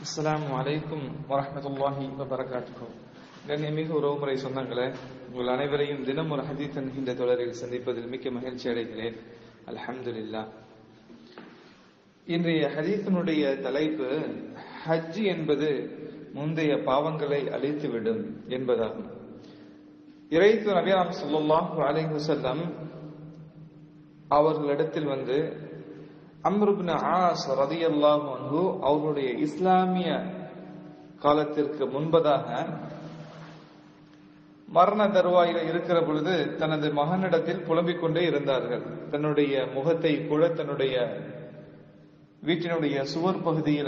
அஸ்ஸலாமு அலைக்கும் வரஹ்மத்துல்லாஹி வபரகாத்துஹு கண்ணியமிகு உறவுமுறை சொந்தங்களே உங்கள் அனைவரையும் தினம் ஒரு ஹதீத் என்கின்ற தொடரில் சந்திப்பதில் மிக்க மகிழ்ச்சி அடைகிறேன் அல்ஹம்துலில்லாஹ் இன்றைய ஹதீஸினுடைய தலைப்பு ஹஜ் என்பது முந்தைய பாவங்களை அழித்துவிடும் என்பதாகும் இறைத்து நபியாம் ஸல்லல்லாஹு அலைஹி வஸல்லம் அவர்களிடத்தில் வந்து அம்ருபின் ஆஸ் ரதியல்லாஹு அன்ஹு அவருடைய இஸ்லாமிய காலத்திற்கு முன்பதாக மரண தருவாயில இருக்கிற பொழுது தனது மகனிடத்தில் புலம்பிக் கொண்டே இருந்தார்கள் தன்னுடைய முகத்தை கூட தன்னுடைய வீட்டினுடைய சுவர் பகுதியில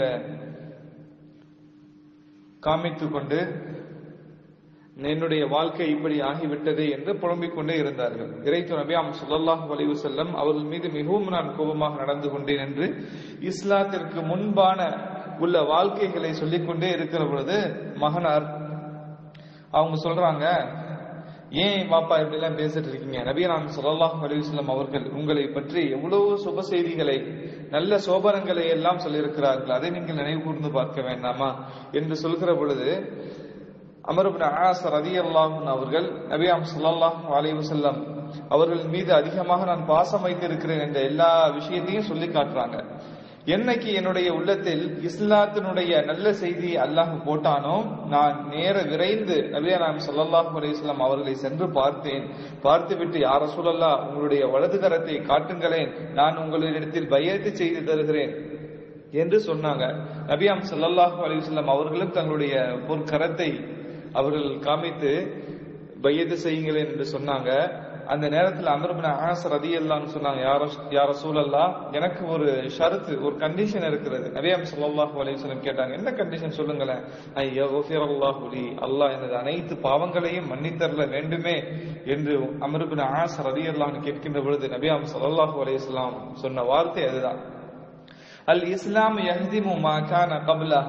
காமித்துக் கொண்டு என்னுடைய வாழ்க்கை இப்படி ஆகிவிட்டதே என்று புலம்பிக் கொண்டே இருந்தார்கள் இறைத்து நபியாம் சுல்லாஹ் வலிவு செல்லம் அவர்கள் மீது மிகவும் நான் கோபமாக நடந்து கொண்டேன் என்று இஸ்லாத்திற்கு முன்பான உள்ள வாழ்க்கைகளை சொல்லிக் கொண்டே இருக்கிற பொழுது மகனார் அவங்க சொல்றாங்க ஏன் பாப்பா இப்படி எல்லாம் பேசிட்டு இருக்கீங்க நபியனாம் சொல்லல்லாஹ் அலிவசல்லம் அவர்கள் உங்களை பற்றி எவ்வளவு சுப செய்திகளை நல்ல சோபனங்களை எல்லாம் சொல்லியிருக்கிறார்கள் அதை நீங்கள் நினைவு கூர்ந்து பார்க்க வேண்டாமா என்று சொல்கிற பொழுது அமருபின் ஆஸ் ரதி அல்லாஹன் அவர்கள் நபியாம் சொல்லல்லாஹ் அலிவசல்லம் அவர்கள் மீது அதிகமாக நான் பாசம் வைத்திருக்கிறேன் என்ற எல்லா விஷயத்தையும் சொல்லி காட்டுறாங்க என்னைக்கு என்னுடைய உள்ளத்தில் இஸ்லாத்தினுடைய நல்ல செய்தி அல்லாஹ் போட்டானோ நான் நேர விரைந்து நபியானாம் சொல்லல்லாஹ் அலிஸ்லாம் அவர்களை சென்று பார்த்தேன் பார்த்துவிட்டு யார சொல்லல்லா உங்களுடைய வலது கரத்தை காட்டுங்களேன் நான் உங்களிடத்தில் பயத்து செய்து தருகிறேன் என்று சொன்னாங்க நபியாம் சல்லல்லாஹு அலிவசல்லாம் அவர்களும் தங்களுடைய பொற்கரத்தை அவர்கள் காமித்து பையது செய்யுங்களேன் என்று சொன்னாங்க அந்த நேரத்தில் அமர்பின் ஆஸ் ரதி அல்லான்னு சொன்னாங்க யார யார சூழல்லா எனக்கு ஒரு ஷரத்து ஒரு கண்டிஷன் இருக்கிறது நபியாம் சல்லாஹூ அலிவசலம் கேட்டாங்க என்ன கண்டிஷன் சொல்லுங்களேன் ஐயா அல்லாஹுலி அல்லாஹ் எனது அனைத்து பாவங்களையும் மன்னித்தரல வேண்டுமே என்று அமர்பின் ஆஸ் ரதி அல்லான்னு கேட்கின்ற பொழுது நபியாம் சல்லாஹூ அலிவலாம் சொன்ன வார்த்தை அதுதான் அல் இஸ்லாம் யஹ்திமு மா கான கப்லா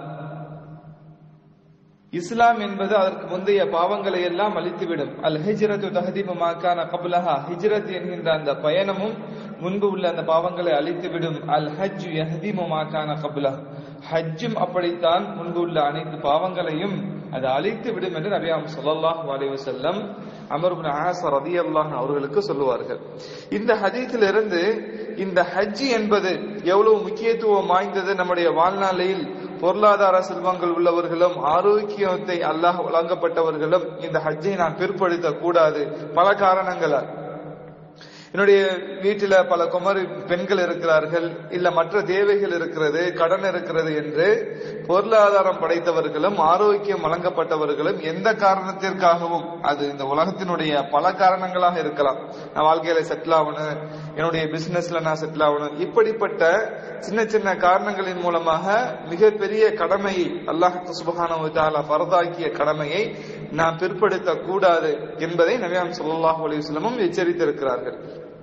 இஸ்லாம் என்பது அதற்கு முந்தைய பாவங்களை எல்லாம் அழித்துவிடும் அல் ஹிஜ்ரத்து தஹதிமு மாக்கான கபுலஹா ஹிஜ்ரத் என்கின்ற அந்த பயணமும் முன்பு உள்ள அந்த பாவங்களை அழித்துவிடும் அல் ஹஜ் யஹதிமு மாக்கான கபுலா ஹஜ்ஜும் அப்படித்தான் முன்பு உள்ள அனைத்து பாவங்களையும் அது அழித்து விடும் என்று நபியாம் சொல்லல்லாஹ் அலைஹி வஸல்லம் அமர் பின் ஆஸ் ரதியல்லாஹ் அவர்களுக்கு சொல்லுவார்கள் இந்த ஹதீஸிலிருந்து இந்த ஹஜ் என்பது எவ்வளவு முக்கியத்துவம் வாய்ந்தது நம்முடைய வாழ்நாளில் பொருளாதார செல்வங்கள் உள்ளவர்களும் ஆரோக்கியத்தை அல்லாஹ் வழங்கப்பட்டவர்களும் இந்த ஹஜ்ஜை நான் பிற்படுத்த கூடாது பல காரணங்களால் என்னுடைய வீட்டில பல குமரி பெண்கள் இருக்கிறார்கள் இல்ல மற்ற தேவைகள் இருக்கிறது கடன் இருக்கிறது என்று பொருளாதாரம் படைத்தவர்களும் ஆரோக்கியம் வழங்கப்பட்டவர்களும் எந்த காரணத்திற்காகவும் அது இந்த உலகத்தினுடைய பல காரணங்களாக இருக்கலாம் நான் வாழ்க்கையில செட்டில் ஆகணும் என்னுடைய பிசினஸ்ல நான் செட்டில் ஆகணும் இப்படிப்பட்ட சின்ன சின்ன காரணங்களின் மூலமாக மிகப்பெரிய கடமையை அல்லாஹு சுபகான பரதாக்கிய கடமையை நாம் பிற்படுத்த கூடாது என்பதை நவியாம் சொல்லாஹு அலிவசலமும் எச்சரித்திருக்கிறார்கள்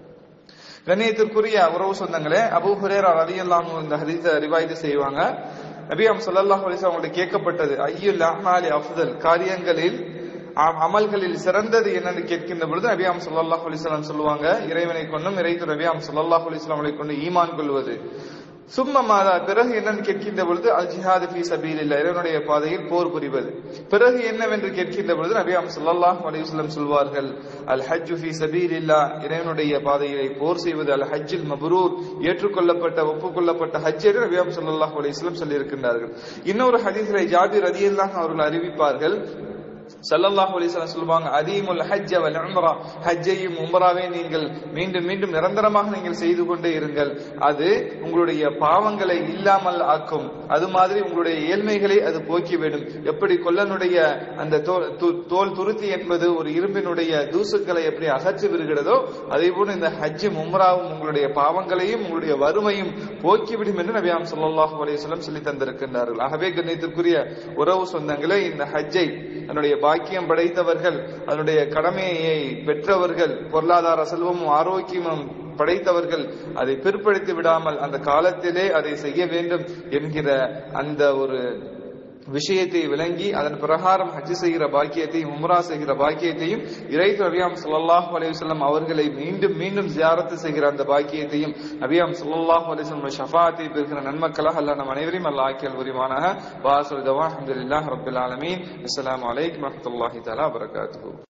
கண்ணியத்திற்குரிய உறவு சொந்தங்களே அபு ஹுரேரா ரதி எல்லாம் இந்த ஹதீஸ ரிவாய்து செய்வாங்க நபியாம் சல்லாஹ் அலிஸ் அவங்கள்ட்ட கேட்கப்பட்டது ஐயுல் அஹ்மாலி அஃதல் காரியங்களில் அமல்களில் சிறந்தது என்னன்னு கேட்கின்ற பொழுது நபியாம் சல்லாஹ் அலிஸ்லாம் சொல்லுவாங்க இறைவனை கொண்டும் இறைத்து நபியாம் சல்லாஹ் அலிஸ்லாமலை கொண்டு ஈமான் கொள்வது சும்ம மாதா பிறகு என்னன்னு கேட்கின்ற பொழுது அல் ஜிஹாது ஃபி சபீல் இல்ல இறைவனுடைய பாதையில் போர் புரிவது பிறகு என்னவென்று கேட்கின்ற பொழுது நபியாம் சல்லாஹ் அலிவசல்லம் சொல்வார்கள் அல் ஹஜ் ஃபி சபீல் இல்லா இறைவனுடைய பாதையை போர் செய்வது அல் ஹஜ்ஜில் மபரூர் ஏற்றுக்கொள்ளப்பட்ட ஒப்புக்கொள்ளப்பட்ட ஹஜ் என்று நபியாம் சல்லாஹ் அலிஸ்லம் சொல்லியிருக்கின்றார்கள் இன்னொரு ஹதீஸில் ஜாபிர் ரதியல்லாஹ் அவர்கள் அறிவிப்பார்கள் சல்லல்லாஹு அலிஸ்லாம் சொல்லுவாங்க அதீமுல் ஹஜ் வல் உம்ரா ஹஜ்ஜையும் உம்ராவை நீங்கள் மீண்டும் மீண்டும் நிரந்தரமாக நீங்கள் செய்து கொண்டே இருங்கள் அது உங்களுடைய பாவங்களை இல்லாமல் ஆக்கும் அது மாதிரி உங்களுடைய ஏழ்மைகளை அது போக்கிவிடும் எப்படி கொல்லனுடைய அந்த தோல் துருத்தி என்பது ஒரு இரும்பினுடைய தூசுக்களை எப்படி அகற்றி விடுகிறதோ அதே போல இந்த ஹஜ்ஜும் உம்ராவும் உங்களுடைய பாவங்களையும் உங்களுடைய வறுமையும் போக்கிவிடும் என்று நபியாம் சல்லாஹூ அலிஸ்லாம் சொல்லி தந்திருக்கின்றார்கள் ஆகவே கண்ணியத்திற்குரிய உறவு சொந்தங்களே இந்த ஹஜ்ஜை தன்னுடைய பாக்கியம் படைத்தவர்கள் அதனுடைய கடமையை பெற்றவர்கள் பொருளாதார செல்வமும் ஆரோக்கியமும் படைத்தவர்கள் அதை பிற்படுத்தி விடாமல் அந்த காலத்திலே அதை செய்ய வேண்டும் என்கிற அந்த ஒரு விஷயத்தை விளங்கி அதன் பிரகாரம் ஹஜ் செய்கிற பாக்கியத்தையும் உம்ரா செய்கிற பாக்கியத்தையும் இறை நபியாம் ஸல்லல்லாஹு அலைஹி வஸல்லம் அவர்களை மீண்டும் மீண்டும் ஜியாரத்து செய்கிற அந்த பாக்கியத்தையும் நபியாம் ஸல்லல்லாஹு அலைஹி வஸல்லம் ஷஃபாத்தை பெறுகிற நன்மக்களாக அல்லாஹ் நம் அனைவரையும் அல்லாஹ் ஆக்கியல் புரிவானாக வாசல் தவா அல்ஹம்துலில்லாஹி ரப்பில் ஆலமீன் அஸ்ஸலாமு அலைக்கும் வரஹ்மத்துல்லாஹி தஆலா வபரகாத்துஹு